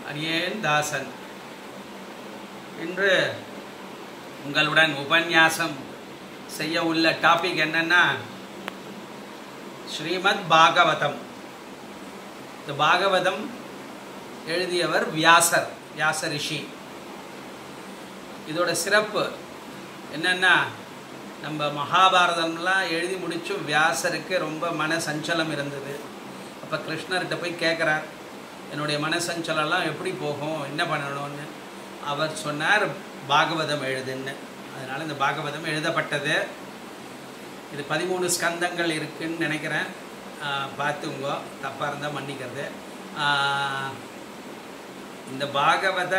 Ariane தாசன் இன்று உங்களுடன் உபன்யாசம் செய்ய உள்ள டாபிக் என்னன்னா ஸ்ரீமத் பாகவதம் இந்த பாகவதம் எழுதியவர் வியாசர் வியாச ரிஷி இதோட சிறப்பு என்னன்னா நம்ம மகாபாரதம்லாம் எழுதி முடிச்சும் வியாசருக்கு ரொம்ப மன சஞ்சலம் இருந்தது அப்போ கிருஷ்ணர்கிட்ட போய் கேட்குறார் என்னுடைய மன சஞ்சலம்லாம் எப்படி போகும் என்ன பண்ணணும்னு அவர் சொன்னார் பாகவதம் எழுதுன்னு அதனால் இந்த பாகவதம் எழுதப்பட்டது இது பதிமூணு ஸ்கந்தங்கள் இருக்குன்னு நினைக்கிறேன் ஆஹ் பார்த்துங்க தப்பாக இருந்தால் மன்னிக்கிறது ஆஹ் இந்த பாகவத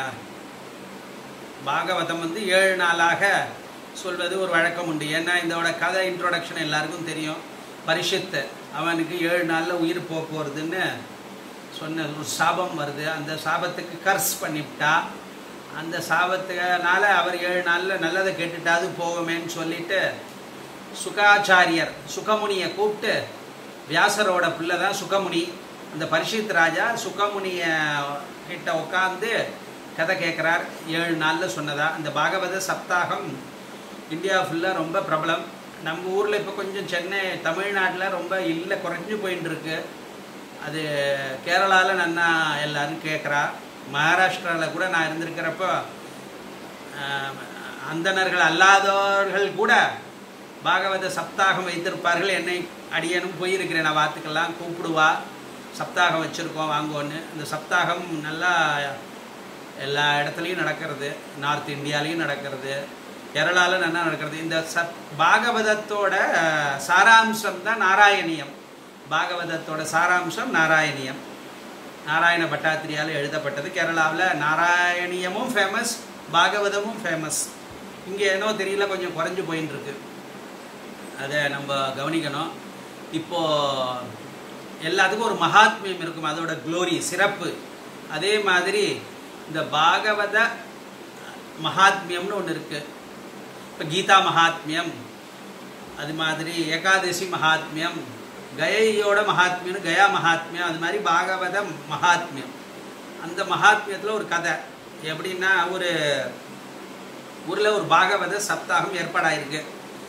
பாகவதம் வந்து ஏழு நாளாக சொல்வது ஒரு வழக்கம் உண்டு ஏன்னா இதோட கதை இன்ட்ரோடக்ஷன் எல்லாருக்கும் தெரியும் பரிஷத்து அவனுக்கு ஏழு நாளில் உயிர் போக போகிறதுன்னு சொன்ன ஒரு சாபம் வருது அந்த சாபத்துக்கு கர்ஸ் பண்ணிவிட்டா அந்த சாபத்துனால அவர் ஏழு நாளில் நல்லதை கேட்டுட்டாது போகுமேன்னு சொல்லிட்டு சுகாச்சாரியர் சுகமுனியை கூப்பிட்டு வியாசரோட பிள்ளை தான் சுகமுனி அந்த பரிஷித் ராஜா சுகமுனிய கிட்ட உட்காந்து கதை கேட்குறார் ஏழு நாளில் சொன்னதா அந்த பாகவத சப்தாகம் இந்தியா ஃபுல்லாக ரொம்ப பிரபலம் நம்ம ஊரில் இப்போ கொஞ்சம் சென்னை தமிழ்நாட்டில் ரொம்ப இல்லை குறைஞ்சு போயின்னு இருக்கு அது கேரளாவில் நன்னா எல்லாரும் கேட்குறா மகாராஷ்டிராவில் கூட நான் இருந்திருக்கிறப்போ ஆஹ், அந்தணர்கள் அல்லாதவர்கள் கூட பாகவத சப்தாகம் வைத்திருப்பார்கள் என்னை அடியனும் போயிருக்கிறேன் நான் வாத்துக்கெல்லாம் கூப்பிடுவா சப்தாகம் வச்சுருக்கோம் வாங்குவோன்னு அந்த சப்தாகம் நல்லா எல்லா இடத்துலையும் நடக்கிறது நார்த் இந்தியாலையும் நடக்கிறது கேரளாவில் நல்லா நடக்கிறது இந்த சத் பாகவதத்தோட அஹ், சாராம்சம் தான் நாராயணியம் பாகவதத்தோட சாராம்சம் நாராயணியம் நாராயண பட்டாத்திரியால் எழுதப்பட்டது கேரளாவில் நாராயணியமும் ஃபேமஸ் பாகவதமும் ஃபேமஸ் இங்கே ஏனோ தெரியல கொஞ்சம் குறைஞ்சு போயின்னு இருக்கு அதை நம்ம கவனிக்கணும் இப்போ எல்லாத்துக்கும் ஒரு மகாத்மியம் இருக்கும் அதோட க்ளோரி சிறப்பு அதே மாதிரி இந்த பாகவத மகாத்மியம்னு ஒன்று இருக்கு இப்போ கீதா மகாத்மியம் அது மாதிரி ஏகாதசி மகாத்மியம் கயையோட மகாத்மியம்னு கயா மகாத்மியம் அது மாதிரி பாகவத மகாத்மியம் அந்த மகாத்மியத்தில் ஒரு கதை எப்படின்னா ஒரு ஊரில் ஒரு பாகவத சப்தாகம் ஏற்பாடாயிருக்கு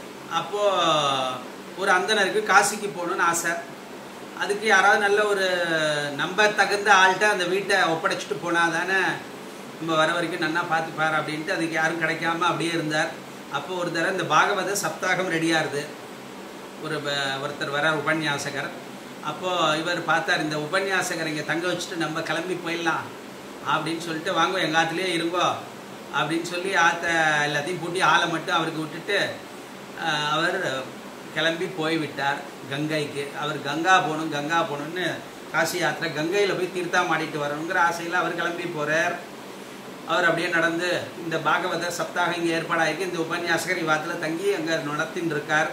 அப்போது ஒரு அந்தனருக்கு காசிக்கு போகணுன்னு ஆசை அதுக்கு யாராவது நல்ல ஒரு நம்ப தகுந்த ஆள்கிட்ட அந்த வீட்டை ஒப்படைச்சிட்டு போனால் தானே நம்ம வர வரைக்கும் நன்னா பார்த்துப்பார் அப்படின்ட்டு அதுக்கு யாரும் கிடைக்காம அப்படியே இருந்தார் அப்போ ஒரு தடவை இந்த பாகவத சப்தாகம் ரெடியாகுது ஒரு ப- ஒருத்தர் வர உபன்யாசகர் அப்போது இவர் பார்த்தார் இந்த உபன்யாசகர் இங்கே தங்க வச்சுட்டு நம்ம கிளம்பி போயிடலாம் அப்படின்னு சொல்லிட்டு வாங்க எங்கள் ஆத்துலேயே இருங்கோ அப்படின்னு சொல்லி ஆத்த எல்லாத்தையும் பூட்டி ஆளை மட்டும் அவருக்கு விட்டுட்டு ஆஹ், அவர் கிளம்பி போய்விட்டார் கங்கைக்கு அவர் கங்கா போகணும் கங்கா போகணும்னு காசி யாத்திரை கங்கையில் போய் தீர்த்தம் ஆடிட்டு வரணுங்கிற ஆசையில் அவர் கிளம்பி போகிறார் அவர் அப்படியே நடந்து இந்த பாகவத சப்தாகம் இங்கே ஏற்பாடாயிருக்கு இந்த உபன்யாசகர் இவாத்தில் தங்கி அங்கே நடத்தின்னு இருக்கார்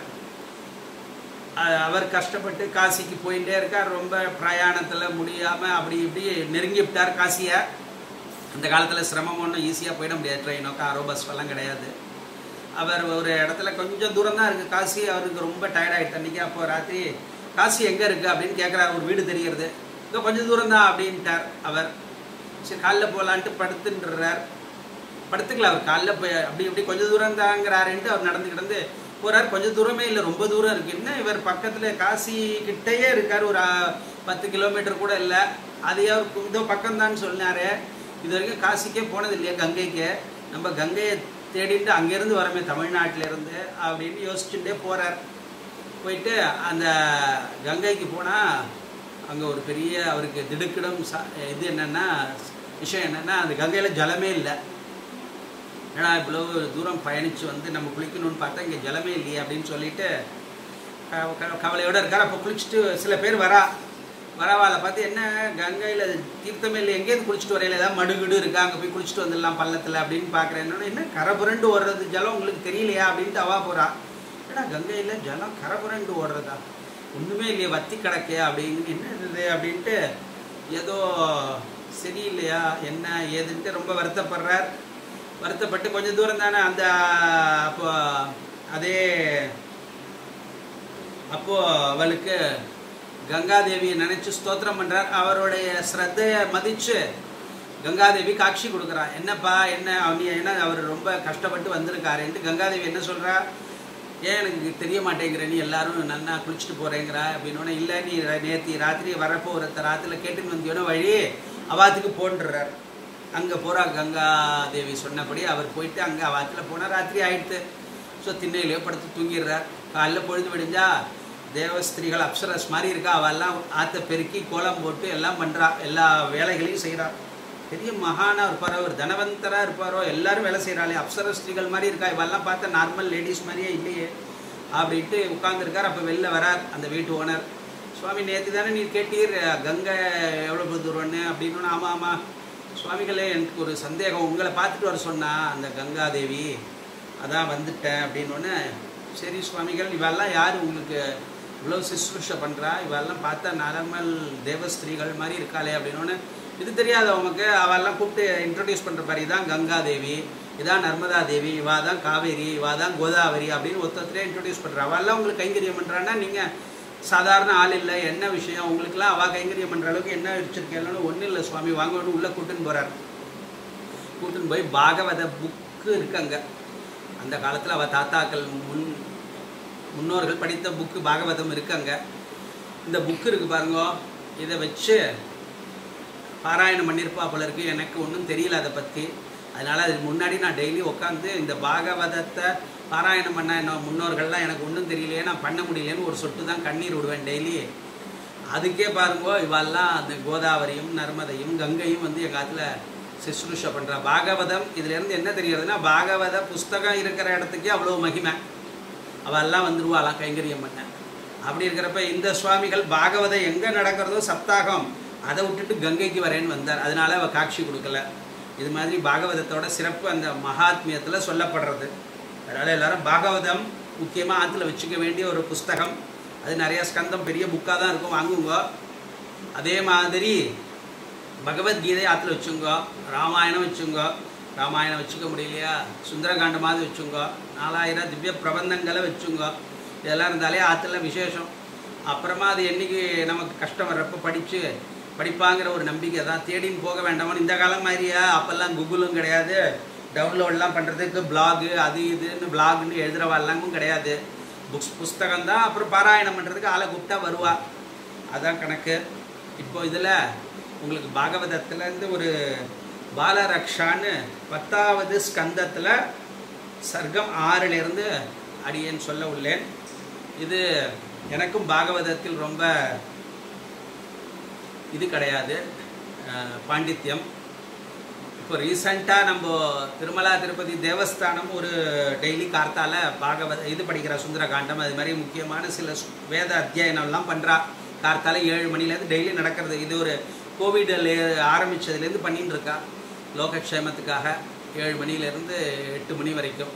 அஹ் அவர் கஷ்டப்பட்டு காசிக்கு போயிட்டே இருக்கார் ரொம்ப பிரயாணத்தில் முடியாமல் அப்படி இப்படி நெருங்கி விட்டார் காசியை அந்த காலத்தில் சிரமம் ஒன்றும் ஈஸியாக போயிட முடியாது ட்ரெயினோ காரோ பஸ் எல்லாம் கிடையாது அவர் ஒரு இடத்துல கொஞ்சம் தூரம் தான் இருக்குது காசி அவருக்கு ரொம்ப டயர்டாகிட்டு அன்றைக்கி அப்போ ராத்திரி காசி எங்கே இருக்குது அப்படின்னு கேட்குறாரு ஒரு வீடு தெரியறது இதோ கொஞ்சம் தூரம் தான் அப்படின்ட்டார் அவர் சரி காலைல போகலான்ட்டு படுத்துன்றார் படுத்துக்கல அவர் காலைல போய் அப்படி இப்படி கொஞ்சம் தூரம் தாங்கிறாருன்ட்டு அவர் நடந்து கிடந்து போறார் கொஞ்சம் தூரமே இல்லை ரொம்ப தூரம் இருக்கு என்ன இவர் பக்கத்தில் காசி கிட்டேயே இருக்கார் ஒரு ஆ, பத்து கிலோமீட்டர் கூட இல்லை அதையே அவர் இதோ பக்கம்தான் சொன்னாரு இது வரைக்கும் காசிக்கே போனது இல்லையா கங்கைக்கு நம்ம கங்கையை தேடிட்டு அங்கேருந்து வரமே தமிழ்நாட்டில இருந்து அப்படின்னு யோசிச்சுட்டே போறார் போயிட்டு அந்த கங்கைக்கு போனால் அங்கே ஒரு பெரிய அவருக்கு திடுக்கிடம் ச- இது என்னன்னா விஷயம் என்னன்னா அந்த கங்கையில் ஜலமே இல்லை ஏன்னா இவ்வளவு தூரம் பயணித்து வந்து நம்ம குளிக்கணும்னு பார்த்தா இங்கே ஜலமே இல்லையே அப்படின்னு சொல்லிட்டு க- க- கவலையோட இருக்கார் அப்போ குளிச்சுட்டு சில பேர் வரா வரவாளை பார்த்து என்ன கங்கையில் தீர்த்தமே இல்லை எங்கேயிருந்து குளிச்சுட்டு வரையில ஏதாவது மடுகிடு இருக்கா அங்கே போய் குளிச்சுட்டு வந்துடலாம் பள்ளத்தில் அப்படின்னு பார்க்குறேன் என்னன்னா, என்ன கரை புரண்டு ஓடுறது ஜலம் உங்களுக்கு தெரியலையா அப்படின்ட்டு அவா போகிறா ஏன்னா கங்கையில் ஜலம் கரை புரண்டு ஓடுறதா ஒன்றுமே இல்லையே வத்தி கிடக்கே அப்படின்னு என்ன இது அப்படின்ட்டு ஏதோ சரியில்லையா என்ன ஏதுன்ட்டு ரொம்ப வருத்தப்படுறார் வருத்தப்பட்டு கொஞ்சம் தூரம் தானே அந்த அப்போ அதே அப்போ அவளுக்கு கங்காதேவியை நினைச்சு ஸ்தோத்திரம் பண்றார் அவருடைய ஸ்ரத்தையை மதிச்சு கங்காதேவி காட்சி கொடுக்குறா என்னப்பா என்ன அவ- நீ என்ன அவர் ரொம்ப கஷ்டப்பட்டு வந்திருக்காருன்ட்டு கங்காதேவி என்ன சொல்றா ஏன் எனக்கு தெரிய மாட்டேங்கிற நீ எல்லாரும் நன்னா குளிச்சுட்டு போறேங்கிறா அப்படின்னு இல்லை நீ ர- நேத்தி ராத்திரி வரப்போ ஒரு ராத்திரில கேட்டுன்னு வந்தியோட வழி அவாத்துக்கு போன்றார் அங்கே போறா கங்கா தேவி சொன்னபடி அவர் போயிட்டு அங்கே அவாத்தில் போனால் ராத்திரி ஆயிடுத்து ஸோ திண்ணையிலே படுத்து தூங்கிடுறார் காலைல பொழுது விடிஞ்சா தேவஸ்திரீகள் அப்சரஸ் மாதிரி இருக்கா அவெல்லாம் ஆற்ற பெருக்கி கோலம் போட்டு எல்லாம் பண்றா எல்லா வேலைகளையும் செய்றா பெரிய மகானா இருப்பாரோ ஒரு தனவந்தரா இருப்பாரோ எல்லாரும் வேலை செய்கிறாளே அப்சர ஸ்திரீகள் மாதிரி இருக்கா இவெல்லாம் பார்த்தா நார்மல் லேடிஸ் மாதிரியே இல்லையே அப்படின்ட்டு உட்கார்ந்துருக்கார் அப்போ வெளில வரார் அந்த வீட்டு ஓனர் சுவாமி நேற்று தானே நீ கேட்டீர் கங்கை எவ்வளோ தூரம்னு அப்படின்னு ஆமாம் ஆமாம் சுவாமிகளே எனக்கு ஒரு சந்தேகம் உங்களை பார்த்துட்டு வர சொன்னா அந்த கங்காதேவி அதான் வந்துட்டேன் அப்படின்னு சரி சுவாமிகள் இவெல்லாம் யார் உங்களுக்கு இவ்வளோ சிசுருஷை பண்ணுறா இவெல்லாம் பார்த்தா நார்மல் தேவஸ்திரீகள் மாதிரி இருக்காளே அப்படின்னு இது தெரியாது அவனுக்கு அவெல்லாம் கூப்பிட்டு இன்ட்ரடியூஸ் பண்ணுற மாதிரி தான் கங்காதேவி இதான் நர்மதா தேவி இவா தான் காவேரி இவா தான் கோதாவரி அப்படின்னு ஒருத்தரே இன்ட்ரடியூஸ் பண்ணுறா அவெல்லாம் உங்களுக்கு கைங்கரியம் பண்ணுறான்னா நீங்கள் சாதாரண ஆள் இல்லை என்ன விஷயம் உங்களுக்குலாம் அவள் கைங்கரியம் பண்ணுற அளவுக்கு என்ன வச்சிருக்கேன்னு ஒன்றும் இல்லை சுவாமி வாங்க வந்து உள்ளே கூட்டுன்னு போகிறார் கூட்டுன்னு போய் பாகவத புக்கு இருக்கு அங்கே அந்த காலத்தில் அவள் தாத்தாக்கள் முன் முன்னோர்கள் படித்த புக்கு பாகவதம் இருக்கு அங்கே இந்த புக்கு இருக்கு பாருங்க இதை வச்சு பாராயணம் பண்ணியிருப்பா போல இருக்கு எனக்கு ஒன்றும் தெரியல அதை பற்றி அதனால் அதுக்கு முன்னாடி நான் டெய்லி உட்காந்து இந்த பாகவதத்தை பாராயணம் பண்ண என்ன முன்னோர்கள்லாம் எனக்கு ஒன்றும் தெரியலையே நான் பண்ண முடியலையேன்னு ஒரு சொட்டு தான் கண்ணீர் விடுவேன் டெய்லி அதுக்கே பாருங்க இவெல்லாம் அந்த கோதாவரியும் நர்மதையும் கங்கையும் வந்து எங்கள் ஆத்துல சிசுருஷ பண்ணுறா பாகவதம் இதுலேருந்து என்ன தெரிகிறதுனா பாகவத புஸ்தகம் இருக்கிற இடத்துக்கே அவ்வளோ மகிமை அவெல்லாம் வந்துருவாளாம் கைங்கரியம் பண்ண அப்படி இருக்கிறப்ப இந்த சுவாமிகள் பாகவதம் எங்கே நடக்கிறதோ சப்தாகம் அதை விட்டுட்டு கங்கைக்கு வரேன்னு வந்தார் அதனால அவ காட்சி கொடுக்கல இது மாதிரி பாகவதத்தோட சிறப்பு அந்த மகாத்மியத்தில் சொல்லப்படுறது அதனால எல்லாரும் பாகவதம் முக்கியமாக ஆற்றுல வச்சுக்க வேண்டிய ஒரு புஸ்தகம் அது நிறைய ஸ்கந்தம் பெரிய புக்காக தான் இருக்கும் வாங்குங்க அதே மாதிரி பகவத்கீதை ஆற்றுல வச்சுங்க ராமாயணம் வச்சுங்க ராமாயணம் வச்சுக்க முடியலையா சுந்தரகாண்டமாவது வச்சுங்க நாலாயிரம் திவ்ய பிரபந்தங்களை வச்சுங்க இதெல்லாம் இருந்தாலே ஆற்றுல விசேஷம் அப்புறமா அது என்னைக்கு நமக்கு கஷ்டம் வர்றப்ப படித்து படிப்பாங்கிற ஒரு நம்பிக்கை தான் தேடின்னு போக வேண்டாமனு இந்த காலம் மாதிரியா அப்போல்லாம் கூகுளும் கிடையாது டவுன்லோட்லாம் பண்ணுறதுக்கு பிளாகு அது இதுன்னு பிளாக்னு எழுதுகிறவாள்லாமும் கிடையாது புக்ஸ் புஸ்தகம் தான் அப்புறம் பாராயணம் பண்ணுறதுக்கு ஆளை கூப்பிட்டா வருவா அதான் கணக்கு இப்போ இதில் உங்களுக்கு பாகவதத்துலேருந்து ஒரு பாலரக்ஷான்னு பத்தாவது ஸ்கந்தத்தில் சர்க்கம் ஆறிலிருந்து அடியேன் சொல்ல உள்ளேன் இது எனக்கும் பாகவதத்தில் ரொம்ப இது கிடையாது அஹ், பாண்டித்யம் இப்போ ரீசண்டாக நம்ம திருமலா திருப்பதி தேவஸ்தானம் ஒரு டெய்லி கார்த்தால பாகவத இது படிக்கிற சுந்தரகாண்டம் அது மாதிரி முக்கியமான சில சு- வேத அத்தியாயனம்லாம் பண்ணுறா கார்த்தால ஏழு மணிலேருந்து டெய்லி நடக்கிறது இது ஒரு கோவிடில் ஆரம்பித்ததுலேருந்து பண்ணிட்டு இருக்கா லோகக்ஷேமத்துக்காக ஏழு மணிலேருந்து எட்டு மணி வரைக்கும்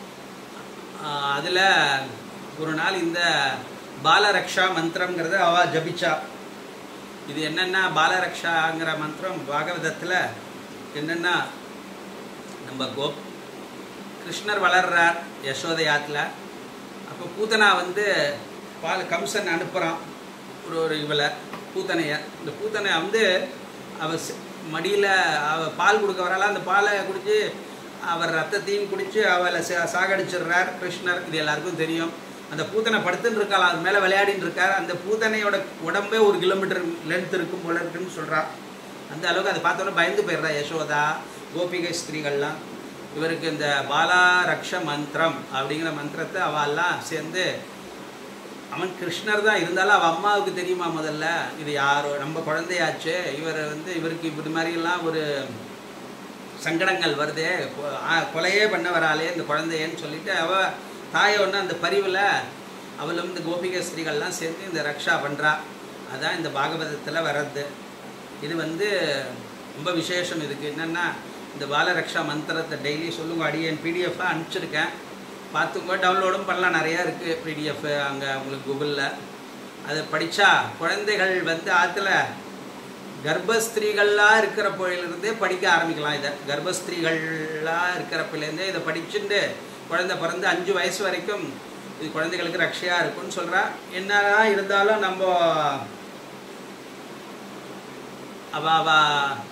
அதில் ஒரு நாள் இந்த பாலரக்ஷா மந்திரங்கிறத அவ ஜபிச்சா இது என்னென்னா பாலரக்ஷாங்கிற மந்திரம் பாகவதத்தில் என்னென்னா நம்ம கோப் கிருஷ்ணர் வளர்றார் யசோதையாத்தில் அப்போ பூத்தனா வந்து பால் கம்சன் அனுப்புகிறான் ஒரு ஒரு இவளை பூத்தனையை இந்த பூத்தனை வந்து அவ மடியில் அவ பால் கொடுக்க வரலாம் அந்த பாலை குடிச்சு அவர் ரத்தத்தையும் குடிச்சு அவளை சா- சாகடிச்சிடுறார் கிருஷ்ணர் இது எல்லாருக்கும் தெரியும் அந்த பூத்தனை படுத்துன்னு இருக்கலாம் அது மேலே விளையாடின்னு இருக்கார் அந்த பூத்தனையோட உடம்பே ஒரு கிலோமீட்டர் லென்த் இருக்கும் போல இருக்குன்னு சொல்றா அந்த அளவுக்கு அதை பார்த்தோன்னே பயந்து போயிடுறா யசோதா கோபிகை ஸ்திரீகள்லாம் இவருக்கு இந்த பாலா ரக்ஷ மந்திரம் அப்படிங்கிற மந்திரத்தை அவெல்லாம் சேர்ந்து அவன் கிருஷ்ணர் தான் இருந்தாலும் அவன் அம்மாவுக்கு தெரியுமா முதல்ல இது யாரோ நம்ம குழந்தையாச்சு இவர் வந்து இவருக்கு இப்படி மாதிரிலாம் ஒரு சங்கடங்கள் வருதே கொ- ஆ, கொலையே பண்ண வராளே இந்த குழந்தையன்னு சொல்லிட்டு அவ தாயை ஒன்று அந்த பரிவில் அவளும் இந்த கோபிகை ஸ்திரீகள்லாம் சேர்ந்து இந்த ரக்ஷா பண்ணுறா அதான் இந்த பாகவதத்தில் வர்றது இது வந்து ரொம்ப விசேஷம் இதுக்கு என்னென்னா இந்த பாலரக்ஷா மந்திரத்தை டெய்லி சொல்லுங்க அடியேன் பிடிஎஃபாக அனுப்பிச்சிருக்கேன் பார்த்துக்கோ டவுன்லோடும் பண்ணலாம் நிறையா இருக்குது பிடிஎஃப் அங்கே உங்களுக்கு கூகுளில் அதை படித்தா குழந்தைகள் வந்து ஆற்றுல கர்ப்பஸ்திரீகள்லாம் இருக்கிற போயிலிருந்தே படிக்க ஆரம்பிக்கலாம் இதை கர்ப்பஸ்திரீகள்லாம் இருக்கிறப்பிலேருந்தே இதை படிச்சுட்டு குழந்தை பிறந்து அஞ்சு வயசு வரைக்கும் இது குழந்தைகளுக்கு ரக்ஷையாக இருக்கும்னு சொல்கிறா என்னதான் இருந்தாலும் நம்ம அவ அவ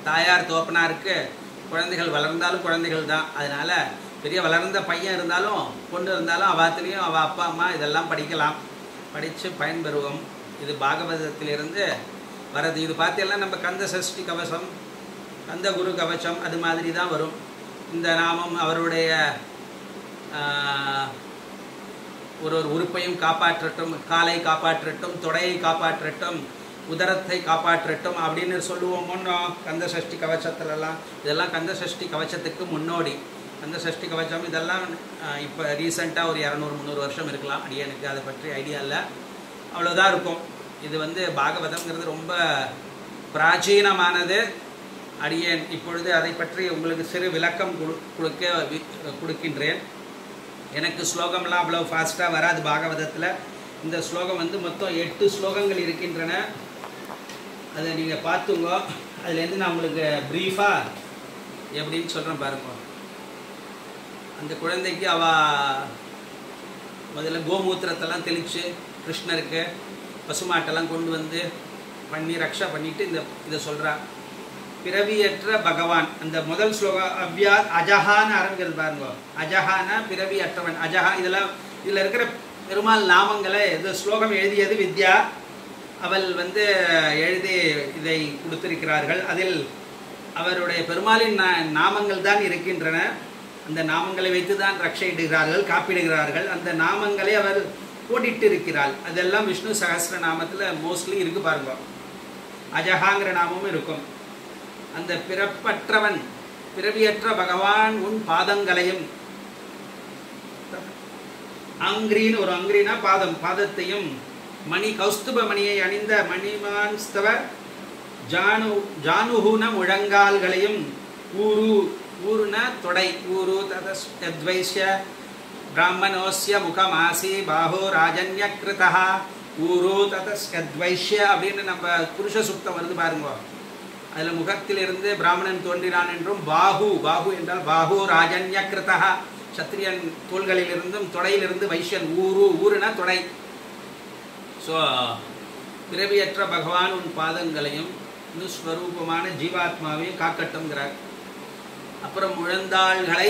தாயார் தோப்பனாருக்கு குழந்தைகள் வளர்ந்தாலும் குழந்தைகள் தான் அதனால பெரிய வளர்ந்த பையன் இருந்தாலும் பொண்ணு இருந்தாலும் அவாத்துலேயும் அவள் அப்பா அம்மா இதெல்லாம் படிக்கலாம் படித்து பயன்பெறுவோம் இது பாகவதத்திலிருந்து வரது இது பார்த்தீங்கன்னா நம்ம கந்த சஷ்டி கவசம் கந்த குரு கவசம் அது மாதிரி தான் வரும் இந்த நாமம் அவருடைய ஆஹ், ஒரு ஒரு உறுப்பையும் காப்பாற்றட்டும் காலை காப்பாற்றட்டும் தொடையை காப்பாற்றட்டும் உதரத்தை காப்பாற்றட்டும் அப்படின்னு சொல்லுவோம் முன்னோ கந்த சஷ்டி கவச்சத்துலலாம் இதெல்லாம் கந்த சஷ்டி கவச்சத்துக்கு முன்னோடி கந்த சஷ்டி கவச்சம் இதெல்லாம் இப்போ ரீசெண்டாக ஒரு இரநூறு முந்நூறு வருஷம் இருக்கலாம் அடி எனக்கு அதை பற்றி ஐடியா இல்லை அவ்வளோதான் இருக்கும் இது வந்து பாகவதம்ங்கிறது ரொம்ப பிராச்சீனமானது அடியேன் இப்பொழுது அதை பற்றி உங்களுக்கு சிறு விளக்கம் கொடு- கொடுக்க வி- கொடுக்கின்றேன் எனக்கு ஸ்லோகம்லாம் அவ்வளோ ஃபாஸ்ட்டாக வராது பாகவதத்தில் இந்த ஸ்லோகம் வந்து மொத்தம் எட்டு ஸ்லோகங்கள் இருக்கின்றன அதை நீங்கள் பார்த்துங்க அதுலேருந்து நான் உங்களுக்கு ப்ரீஃபாக எப்படின்னு சொல்கிறேன் பாருங்க அந்த குழந்தைக்கு அவ முதல்ல கோமூத்திரத்தெல்லாம் தெளித்து கிருஷ்ணருக்கு பசுமாட்டெல்லாம் கொண்டு வந்து பண்ணி ரக்ஷா பண்ணிட்டு இந்த இதை சொல்றா பிறவியற்ற பகவான் அந்த முதல் ஸ்லோகம் அவ்யா அஜஹான்னு ஆரம்பிக்கிறது பாருங்க அஜஹானா பிறவி அற்றவன் அஜஹா இதெல்லாம் இதில் இருக்கிற பெருமாள் நாமங்களை இந்த ஸ்லோகம் எழுதியது வித்யா அவள் வந்து எழுதி இதை கொடுத்திருக்கிறார்கள் அதில் அவருடைய பெருமாளின் நா- நாமங்கள் தான் இருக்கின்றன அந்த நாமங்களை வைத்து தான் ரட்சையிடுகிறார்கள் காப்பிடுகிறார்கள் அந்த நாமங்களை அவர் போட்டிட்டு இருக்கிறாள் அதெல்லாம் விஷ்ணு சகஸ்ர நாமத்தில் மோஸ்ட்லி இருக்கு பாருங்க அஜஹாங்கிற நாமமும் இருக்கும் அந்த பிறப்பற்றவன் பிறவியற்ற பகவான் உன் பாதங்களையும் அங்கிரின்னு ஒரு அங்கிரினா பாதம் பாதத்தையும் மணி கௌஸ்துப மணியை அணிந்த மணிமான்ஸ்தவ ஜானு ஜானுகுன முழங்கால்களையும் ஊரு ஊருன தொடை ஊரு ததஸ்வைஷ்ய பிராமணோஸ்ய முகமாசி பாஹோ ராஜன்ய கிருதா ஊரு ததஸ்வைஷ்ய அப்படின்னு நம்ம புருஷ சுத்தம் வருது பாருங்க அதில் முகத்திலிருந்து பிராமணன் தோன்றினான் என்றும் பாஹு பாஹு என்றால் பாஹு ராஜன்ய கிருதா சத்திரியன் தோள்களிலிருந்தும் தொடையிலிருந்து வைஷ்யன் ஊரு ஊருனா தொடை ஸோ பிறவியற்ற பகவான் உன் பாதங்களையும் நிஸ்வரூபமான ஜீவாத்மாவையும் காக்கட்டும்ங்கிறார் அப்புறம் முழந்தாள்களை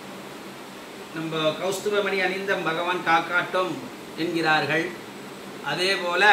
நம்ம கௌஸ்துபமணி அணிந்த பகவான் காக்காட்டும் என்கிறார்கள் அதே போல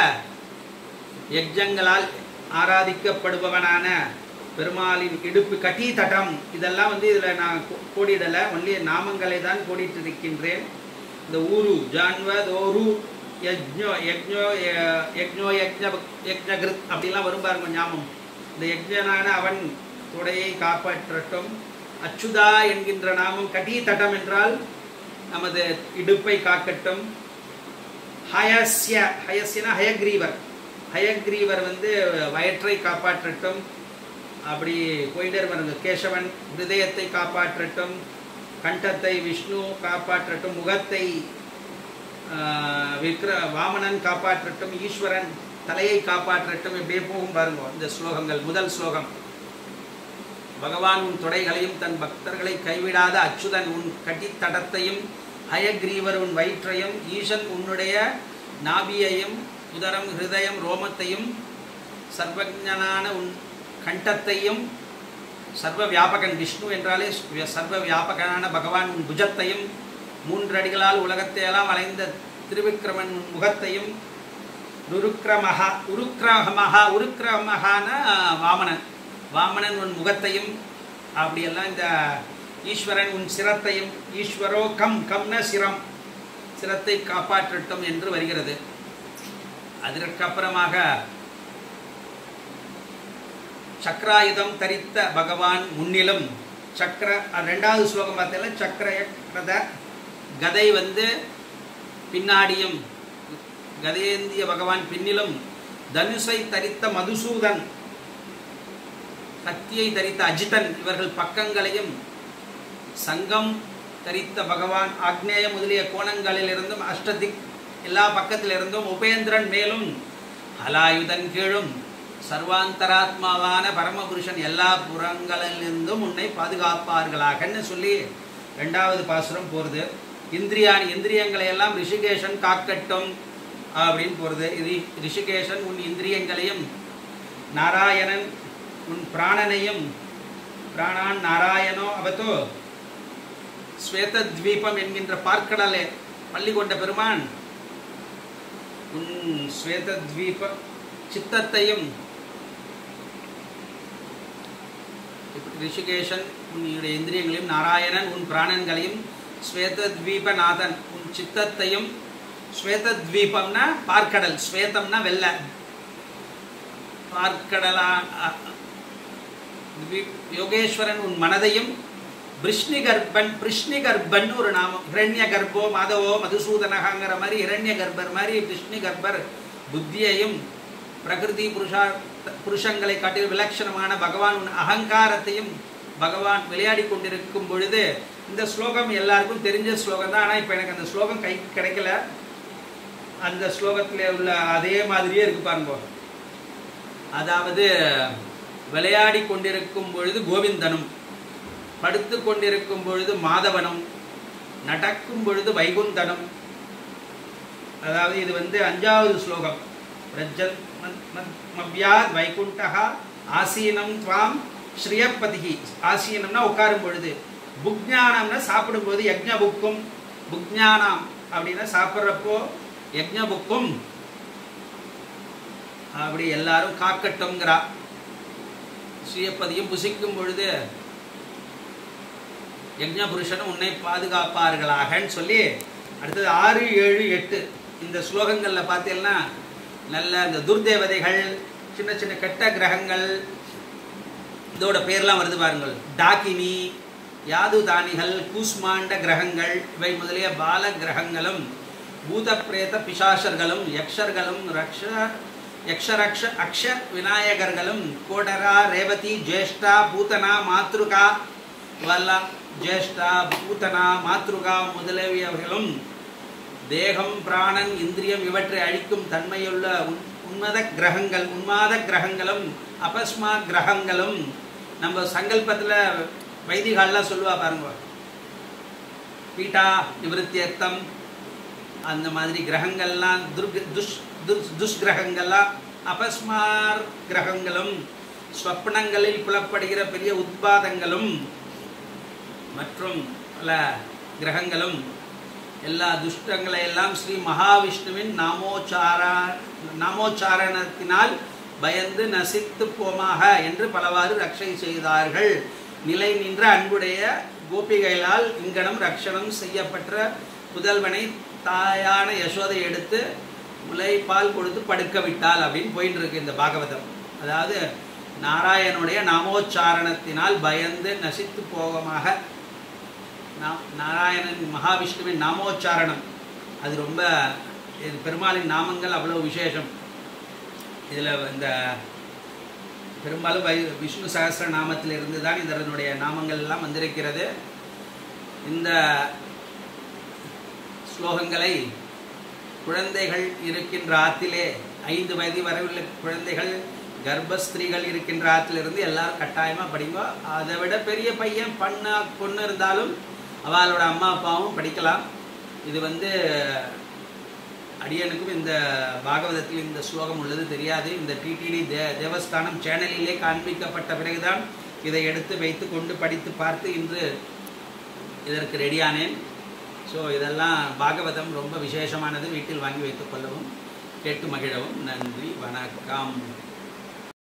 யஜ்ஜங்களால் ஆராதிக்கப்படுபவனான பெருமாளின் இடுப்பு கட்டி தட்டம் இதெல்லாம் வந்து இதில் நான் கோ- கோடிடலை ஒன்லி நாமங்களை தான் கோடிட்டு இருக்கின்றேன் இந்த ஊரு ஜான்வதோரு யஜ்ஞோ யஜ்ஞோ ய- யஜ்ஞோ யஜ்ஞ யஜ்ஞகிருத் அப்படிலாம் வரும் பாருங்க ஞாபகம் இந்த யஜ்ஞனான அவன் தொடையை காப்பாற்றட்டும் அச்சுதா என்கின்ற நாமம் கட்டி தட்டம் என்றால் நமது இடுப்பை காக்கட்டும் ஹயஸ்ய ஹயஸ்யனா ஹயக்ரீவர் ஹயக்ரீவர் வந்து வயிற்றை காப்பாற்றட்டும் அப்படி போயிட்டே இருப்பாருங்க கேசவன் ஹிருதயத்தை காப்பாற்றட்டும் கண்டத்தை விஷ்ணு காப்பாற்றட்டும் முகத்தை ஆஹ், விக்ர வாமனன் காப்பாற்றட்டும் ஈஸ்வரன் தலையை காப்பாற்றட்டும் இப்படியே போகும் பாருங்க இந்த ஸ்லோகங்கள் முதல் ஸ்லோகம் பகவான் உன் தொடைகளையும் தன் பக்தர்களை கைவிடாத அச்சுதன் உன் கட்டித்தடத்தையும் ஹயக்ரீவர் உன் வயிற்றையும் ஈசன் உன்னுடைய நாபியையும் உதரம் ஹிருதயம் ரோமத்தையும் சர்வஜனான உன் கண்டத்தையும் சர்வ வியாபகன் விஷ்ணு என்றாலே வி- சர்வ வியாபகனான பகவான் உன் புஜத்தையும் மூன்றடிகளால் உலகத்தை எல்லாம் அலைந்த திருவிக்கிரமன் உன் முகத்தையும் உருக்ரமஹா உருக்ரமஹா உருக்ரமஹான வாமனன் வாமனன் உன் முகத்தையும் அப்படியெல்லாம் இந்த ஈஸ்வரன் உன் சிரத்தையும் ஈஸ்வரோ கம் கம்ன சிரம் சிரத்தை காப்பாற்றட்டும் என்று வருகிறது அதற்கப்புறமாக சக்கராயுதம் தரித்த பகவான் முன்னிலும் சக்கர அஹ் ரெண்டாவது ஸ்லோகம் பார்த்தீங்கன்னா சக்கர கதை வந்து பின்னாடியும் கதையேந்திய பகவான் பின்னிலும் தனுஷை தரித்த மதுசூதன் கத்தியை தரித்த அஜிதன் இவர்கள் பக்கங்களையும் சங்கம் தரித்த பகவான் ஆக்னேய முதலிய கோணங்களிலிருந்தும் அஷ்டதிக் எல்லா பக்கத்திலிருந்தும் உபேந்திரன் மேலும் ஹலாயுதன் கீழும் சர்வாந்தராத்மாவான பரமபுருஷன் எல்லா புறங்களிலிருந்தும் உன்னை பாதுகாப்பார்களாகன்னு சொல்லி ரெண்டாவது பாசுரம் போகிறது இந்திரியான் இந்திரியங்களை எல்லாம் ரிஷிகேஷன் காக்கட்டும் அப்படின்னு போகிறது இது ரிஷிகேஷன் உன் இந்திரியங்களையும் நாராயணன் உன் பிராணனையும் பிராணான் நாராயணோ அவத்தோ ஸ்வேதத்வீபம் என்கின்ற பார்க்கடலே பள்ளி கொண்ட பெருமான் உன் ஸ்வேதத்வீப சித்தத்தையும் ரிஷிகேஷன் உன்னுடைய இந்திரியங்களையும் நாராயணன் உன் பிராணன்களையும் ஸ்வேதத்வீபநாதன் உன் சித்தத்தையும் ஸ்வேதத்வீபம்னா பார்க்கடல் ஸ்வேதம்னா வெள்ளை பார்க்கடலா அ- த்வீப்- யோகேஸ்வரன் உன் மனதையும் பிருஷ்ணி கர்ப்பன் பிருஷ்ணி கர்ப்பன் ஒரு நாமம் இரண்ய கர்ப்போ மாதவோ மதுசூதனகாங்கிற மாதிரி இரண்ய கர்ப்பர் மாதிரி பிருஷ்ணி கர்ப்பர் புத்தியையும் பிரகிருதி புருஷா புருஷங்களை காட்டில் விலட்சணமான பகவான் உன் அகங்காரத்தையும் பகவான் விளையாடி கொண்டிருக்கும் பொழுது இந்த ஸ்லோகம் எல்லாருக்கும் தெரிஞ்ச ஸ்லோகம் தான் ஆனால் இப்போ எனக்கு அந்த ஸ்லோகம் கை கிடைக்கல அந்த ஸ்லோகத்தில் உள்ள அதே மாதிரியே இருக்கு பாருங்க அதாவது விளையாடி கொண்டிருக்கும் பொழுது கோவிந்தனும் படுத்து கொண்டிருக்கும் பொழுது மாதவனும் நடக்கும் பொழுது வைகுந்தனும் அதாவது இது வந்து அஞ்சாவது ஸ்லோகம் ரஜத் மவ்யாத் வைகுண்டகா ஆசீனம் துவாம் ஸ்ரீயப்பதிகி ஆசீனம்னா உட்காரும் பொழுது புக்ஞானம்னா சாப்பிடும்போது யக்ஞ புக்கும் புக்ஞானம் அப்படின்னா சாப்பிட்றப்போ யக்ஞ புக்கும் அப்படி எல்லாரும் காக்கட்டும்ங்கிறா ஸ்ரீயப்பதியும் புசிக்கும் பொழுது யக்ஞ புருஷனும் உன்னை பாதுகாப்பார்களாகன்னு சொல்லி அடுத்தது ஆறு ஏழு எட்டு இந்த ஸ்லோகங்கள்ல பார்த்தீங்கன்னா நல்ல இந்த துர்தேவதைகள் சின்ன சின்ன கெட்ட கிரகங்கள் இதோட பேர்லாம் வருது பாருங்கள் டாக்கினி யாது தானிகள் கூஸ்மாண்ட கிரகங்கள் இவை முதலிய பால கிரகங்களும் பூத பிரேத பிசாசர்களும் யக்ஷர்களும் ரக்ஷ யக்ஷரக்ஷ அக்ஷ விநாயகர்களும் கோடரா ரேவதி ஜேஷ்டா பூதனா மாத்ருகா வல்லா ஜேஷ்டா பூதனா மாத்ருகா முதலியவர்களும் தேகம் பிராணன் இந்திரியம் இவற்றை அழிக்கும் தன்மையுள்ள உன் உன்மத கிரகங்கள் உன்மாத கிரகங்களும் அபஸ்மா கிரகங்களும் நம்ம சங்கல்பத்தில் வைதிகால்லாம் சொல்லுவா பாருங்க பீட்டா நிவத்தியர்த்தம் அந்த மாதிரி கிரகங்கள்லாம் துர்க துஷ் துஷ் துஷ்கிரகங்கள்லாம் அபஸ்மார் கிரகங்களும் ஸ்வப்னங்களில் புலப்படுகிற பெரிய உத்பாதங்களும் மற்றும் பல கிரகங்களும் எல்லா துஷ்டங்களை எல்லாம் ஸ்ரீ மகாவிஷ்ணுவின் நாமோச்சாரா நாமோச்சாரணத்தினால் பயந்து நசித்து போமாக என்று பலவாறு ரட்சை செய்தார்கள் நிலை நின்ற அன்புடைய கோபிகைகளால் இங்கனம் ரட்சணம் செய்யப்பட்ட புதல்வனை தாயான யசோதை எடுத்து முலைப்பால் கொடுத்து படுக்க விட்டாள் அப்படின்னு போயிட்டு இருக்கு இந்த பாகவதம் அதாவது நாராயணுடைய நாமோச்சாரணத்தினால் பயந்து நசித்து போகமாக நா- நாராயணன் மகாவிஷ்ணுவின் நாமோச்சாரணம் அது ரொம்ப இது பெருமாளின் நாமங்கள் அவ்வளோ விசேஷம் இதில் இந்த பெரும்பாலும் வை விஷ்ணு சகஸ்ர நாமத்திலிருந்து தான் இதனுடைய நாமங்கள் எல்லாம் வந்திருக்கிறது இந்த ஸ்லோகங்களை குழந்தைகள் இருக்கின்ற ஆத்திலே ஐந்து வயது வரை உள்ள குழந்தைகள் கர்ப்பஸ்திரீகள் இருக்கின்ற ஆத்திலிருந்து எல்லாரும் கட்டாயமாக படிங்க அதை விட பெரிய பையன் பண்ண பொண்ணு இருந்தாலும் அவளோட அம்மா அப்பாவும் படிக்கலாம் இது வந்து அடியனுக்கும் இந்த பாகவதத்தில் இந்த ஸ்லோகம் உள்ளது தெரியாது இந்த டிடிடி தே தேவஸ்தானம் சேனலிலே காண்பிக்கப்பட்ட பிறகுதான் இதை எடுத்து வைத்து கொண்டு படித்து பார்த்து இன்று இதற்கு ரெடியானேன் ஸோ இதெல்லாம் பாகவதம் ரொம்ப விசேஷமானது வீட்டில் வாங்கி வைத்துக் கொள்ளவும் கேட்டு மகிழவும் நன்றி வணக்கம்